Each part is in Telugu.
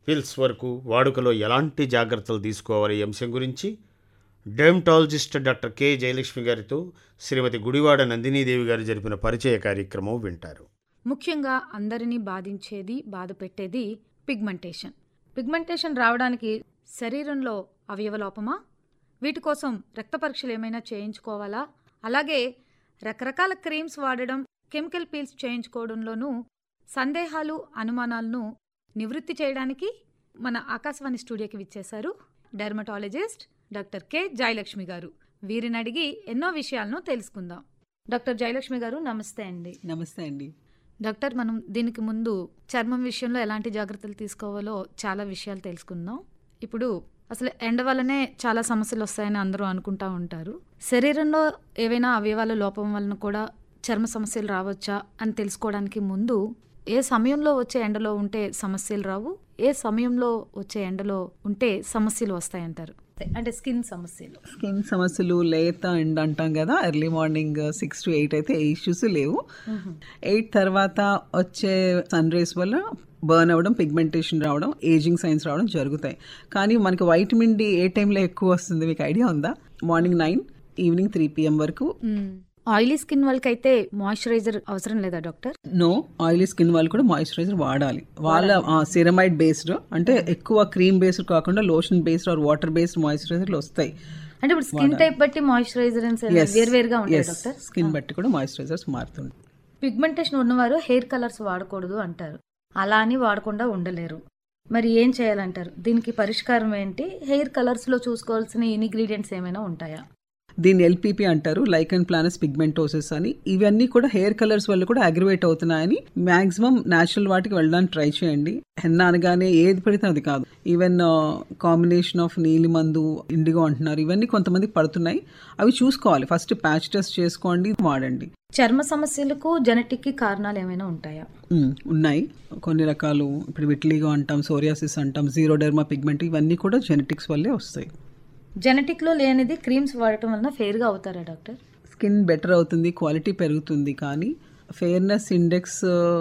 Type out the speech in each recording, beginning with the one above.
పిల్స్ వరకు వాడుకలో ఎలాంటి జాగ్రత్తలు తీసుకోవాలి ఈ అంశం గురించి డెర్మటాలజిస్ట్ డాక్టర్ కె జయలక్ష్మి గారితో శ్రీమతి గుడివాడ నందినీదేవి గారు జరిపిన పరిచయ కార్యక్రమం వింటారు ముఖ్యంగా అందరినీ బాధించేది బాధ పెట్టేది పిగ్మెంటేషన్ పిగ్మెంటేషన్ రావడానికి శరీరంలో అవయవలోపమా వీటి కోసం రక్త పరీక్షలు ఏమైనా చేయించుకోవాలా అలాగే రకరకాల క్రీమ్స్ వాడడం కెమికల్ పీల్స్ చేయించుకోవడంలోనూ సందేహాలు అనుమానాలను నివృత్తి చేయడానికి మన ఆకాశవాణి స్టూడియోకి విచ్చేశారు డెర్మటాలజిస్ట్ డాక్టర్ కె జయలక్ష్మి గారు వీరిని అడిగి ఎన్నో విషయాలను తెలుసుకుందాం డాక్టర్ జయలక్ష్మి గారు నమస్తే అండి నమస్తే అండి డాక్టర్ మనం దీనికి ముందు చర్మం విషయంలో ఎలాంటి జాగ్రత్తలు తీసుకోవాలో చాలా విషయాలు తెలుసుకుందాం ఇప్పుడు అసలు ఎండ వల్లనే చాలా సమస్యలు వస్తాయని అందరూ అనుకుంటా ఉంటారు శరీరంలో ఏవైనా అవయవాల లోపం వలన కూడా చర్మ సమస్యలు రావచ్చా అని తెలుసుకోవడానికి ముందు ఏ సమయంలో వచ్చే ఎండలో ఉంటే సమస్యలు రావు ఏ సమయంలో వచ్చే ఎండలో ఉంటే సమస్యలు వస్తాయంటారు అంటే స్కిన్ సమస్యలు స్కిన్ సమస్యలు లేత ఎండ్ అంటాం కదా early morning six to eight అయితే ఏ ఇష్యూస్ లేవు ఎయిట్ తర్వాత వచ్చే సన్ రేస్ వల్ల బర్న్ అవ్వడం పిగ్మెంటేషన్ రావడం ఏజింగ్ సైన్స్ రావడం జరుగుతాయి కానీ మనకి వైటమిన్ డి ఏ టైంలో ఎక్కువ వస్తుంది మీకు ఐడియా ఉందా morning nine evening three PM వరకు ఆయిలీ స్కిన్ వాళ్ళకైతే మాయిశ్చరైజర్ అవసరం లేదా డాక్టర్ నో ఆయిలీ స్కిన్ వాళ్ళు కూడా మాయిశ్చరైజర్ వాడాలి వాళ్ళ సిరమైడ్ బేస్డ్ అంటే ఎక్కువ క్రీమ్ బేస్డ్ కాకుండా lotion based or water based మాయిశ్చరైజర్లు వస్తాయి అంటే ఇప్పుడు స్కిన్ టైప్ బట్టి మాయిశ్చరైజర్ వేరువేరుగా ఉంటాయి డాక్టర్ స్కిన్ బట్టి కూడా మాయిశ్చరైజర్స్ మారుతుంది పిగ్మెంటేషన్ ఉన్నవారు హెయిర్ కలర్స్ వాడకూడదు అంటారు అలా అని వాడకుండా ఉండలేరు మరి ఏం చేయాలంటారు దీనికి పరిష్కారం ఏంటి హెయిర్ కలర్స్ లో చూసుకోవాల్సిన ఇంగ్రీడియంట్స్ ఏమైనా ఉంటాయా దీన్ని ఎల్పిపి అంటారు లైకన్ ప్లానస్ పిగ్మెంటోసిస్ అని ఇవన్నీ కూడా హెయిర్ కలర్స్ వల్ల కూడా అగ్రివేట్ అవుతున్నాయని మాక్సిమం న్యాచురల్ వాటికి వెళ్ళడానికి ట్రై చేయండి హెన్న అనగానే ఏది పడితే అది కాదు ఈవెన్ కాంబినేషన్ ఆఫ్ నీలి మందు ఇండిగో అంటున్నారు ఇవన్నీ కొంతమంది పడుతున్నాయి అవి చూసుకోవాలి ఫస్ట్ ప్యాచ్ టెస్ట్ చేసుకోండి వాడండి చర్మ సమస్యలకు జెనెటిక్ కి కారణాలు ఏమైనా ఉంటాయా ఉమ్, ఉన్నాయి కొన్ని రకాలు ఇప్పుడు విట్లీగో అంటాం సోరియాసిస్ అంటాం జీరోడెర్మా పిగ్మెంట్ ఇవన్నీ కూడా జెనెటిక్స్ వల్లే వస్తాయి జెనెటిక్ లో లేనిది క్రీమ్స్ వాడటం వలన ఫెయిర్ గా అవుతారా డాక్టర్ స్కిన్ బెటర్ అవుతుంది క్వాలిటీ పెరుగుతుంది కానీ ఫెయిర్నెస్ ఇండెక్స్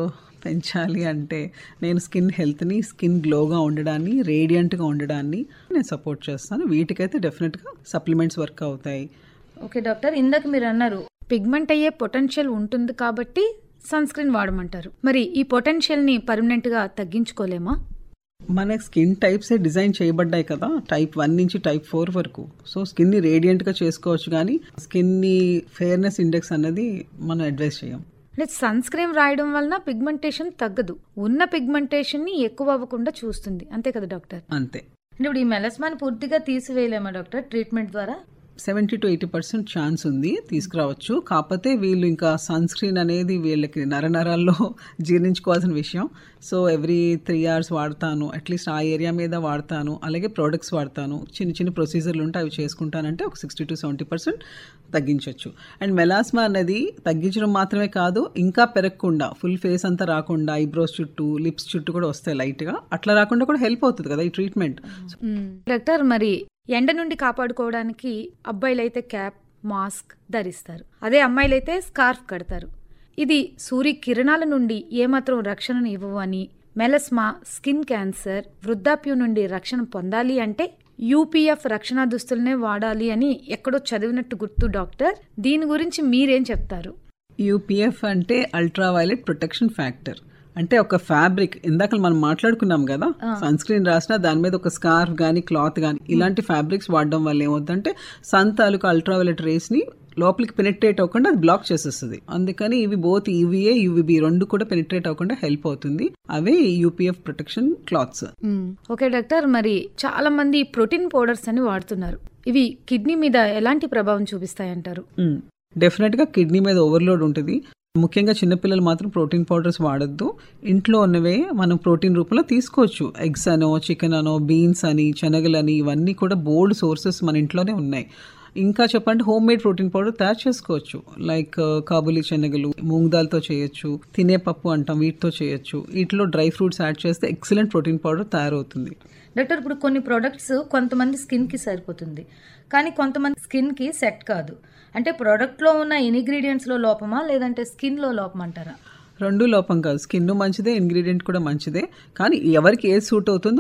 పెంచాలి అంటే నేను స్కిన్ హెల్త్ని స్కిన్ గ్లోగా ఉండడాన్ని రేడియంట్గా ఉండడాన్ని నేను సపోర్ట్ చేస్తాను వీటికైతే డెఫినెట్గా సప్లిమెంట్స్ వర్క్ అవుతాయి ఓకే డాక్టర్ ఇందాక మీరు అన్నారు పిగ్మెంట్ అయ్యే పొటెన్షియల్ ఉంటుంది కాబట్టి సన్ స్క్రీన్ వాడమంటారు మరి ఈ పొటెన్షియల్ ని పర్మనెంట్ గా తగ్గించుకోలేమా మన స్కిన్ టైప్సే డిజైన్ చేయబడ్డాయి కదా టైప్ వన్ నుంచి టైప్ ఫోర్ వరకు సో స్కిన్ని రేడియంట్గా చేసుకోవచ్చు కానీ స్కిన్ని ఫెయిర్నెస్ ఇండెక్స్ అన్నది మనం అడ్వైస్ చేయం అంటే సన్ స్క్రీన్ రాయడం వలన పిగ్మెంటేషన్ తగ్గదు ఉన్న పిగ్మెంటేషన్ ని ఎక్కువ అవ్వకుండా చూస్తుంది అంతే కదా డాక్టర్ అంతే అంటే ఇప్పుడు ఈ మెలస్మాన్ పూర్తిగా తీసివేయలేమా డాక్టర్ ట్రీట్మెంట్ ద్వారా seventy to eighty percent chance ఉంది తీసుకురావచ్చు కాకపోతే వీళ్ళు ఇంకా సన్ స్క్రీన్ అనేది వీళ్ళకి నరనరాల్లో జీర్ణించుకోవాల్సిన విషయం సో ఎవ్రీ త్రీ అవర్స్ వాడతాను అట్లీస్ట్ ఆ ఏరియా మీద వాడతాను అలాగే ప్రోడక్ట్స్ వాడతాను చిన్న చిన్న ప్రొసీజర్లు ఉంటే అవి చేసుకుంటానంటే ఒక సిక్స్టీ టు సెవెంటీ పర్సెంట్ తగ్గించవచ్చు అండ్ మెలాస్మా అనేది తగ్గించడం మాత్రమే కాదు ఇంకా పెరగకుండా ఫుల్ ఫేస్ అంతా రాకుండా ఐబ్రోస్ చుట్టూ లిప్స్ చుట్టూ కూడా వస్తాయి లైట్గా అట్లా రాకుండా కూడా హెల్ప్ అవుతుంది కదా ఈ ట్రీట్మెంట్ డాక్టర్ మరి ఎండ నుండి కాపాడుకోవడానికి అబ్బాయిలైతే క్యాప్ మాస్క్ ధరిస్తారు అదే అమ్మాయిలైతే స్కార్ఫ్ కడతారు ఇది సూర్య కిరణాల నుండి ఏమాత్రం రక్షణను ఇవ్వవు అని మెలస్మా స్కిన్ క్యాన్సర్ వృద్ధాప్యం నుండి రక్షణ పొందాలి అంటే యూపీఎఫ్ రక్షణ దుస్తులనే వాడాలి అని ఎక్కడో చదివినట్టు గుర్తు డాక్టర్ దీని గురించి మీరేం చెప్తారు యూపీఎఫ్ అంటే అల్ట్రా వైలెట్ ప్రొటెక్షన్ ఫ్యాక్టర్ అంటే ఒక ఫ్యాబ్రిక్ ఇందాక మనం మాట్లాడుకున్నాం కదా సన్ స్క్రీన్ రాసినా దాని మీద ఒక స్కార్ఫ్ కానీ క్లాత్ కానీ ఇలాంటి ఫ్యాబ్రిక్స్ వాడడం వల్ల ఏమవుతుందంటే సన్ తాలూకు అల్ట్రా వైలెట్ రేస్ ని లోపలికి పెనిట్రేట్ అవ్వకుండా అది బ్లాక్ చేసేస్తుంది అందుకని ఇవి బోత్ యూవీఏ యూవీబీ రెండు కూడా పెనిట్రేట్ అవ్వకుండా హెల్ప్ అవుతుంది అవే UPF protection clothes okay doctor మరి చాలా మంది ప్రోటీన్ పౌడర్స్ అని వాడుతున్నారు ఇవి కిడ్నీ మీద ఎలాంటి ప్రభావం చూపిస్తాయంటారు డెఫినెట్ గా కిడ్నీ మీద ఓవర్లోడ్ ఉంటుంది ముఖ్యంగా చిన్నపిల్లలు మాత్రం ప్రోటీన్ పౌడర్స్ వాడద్దు ఇంట్లో ఉన్నవే మనం ప్రోటీన్ రూపంలో తీసుకోవచ్చు ఎగ్స్ అనో చికెన్ అనో బీన్స్ అని శనగలని ఇవన్నీ కూడా బోల్డ్ సోర్సెస్ మన ఇంట్లోనే ఉన్నాయి ఇంకా చెప్పండి హోమ్ మేడ్ ప్రోటీన్ పౌడర్ తయారు చేసుకోవచ్చు లైక్ కాబులి శనగలు మూంగ్ దాల్తో చేయొచ్చు తినే పప్పు అంటాం వీటితో చేయొచ్చు వీటిలో డ్రై ఫ్రూట్స్ యాడ్ చేస్తే ఎక్సలెంట్ ప్రోటీన్ పౌడర్ తయారవుతుంది డాక్టర్ ఇప్పుడు కొన్ని ప్రోడక్ట్స్ కొంతమంది స్కిన్కి సరిపోతుంది కానీ కొంతమంది స్కిన్కి సెట్ కాదు అంటే ప్రోడక్ట్లో ఉన్న ఇంగ్రీడియంట్స్లో లోపమా లేదంటే స్కిన్లో లోపం అంటారా రెండు లోపం కాదు స్కిన్ మంచిదే ఇంగ్రీడియంట్ కూడా మంచిదే కానీ ఎవరికి ఏది సూట్ అవుతుందో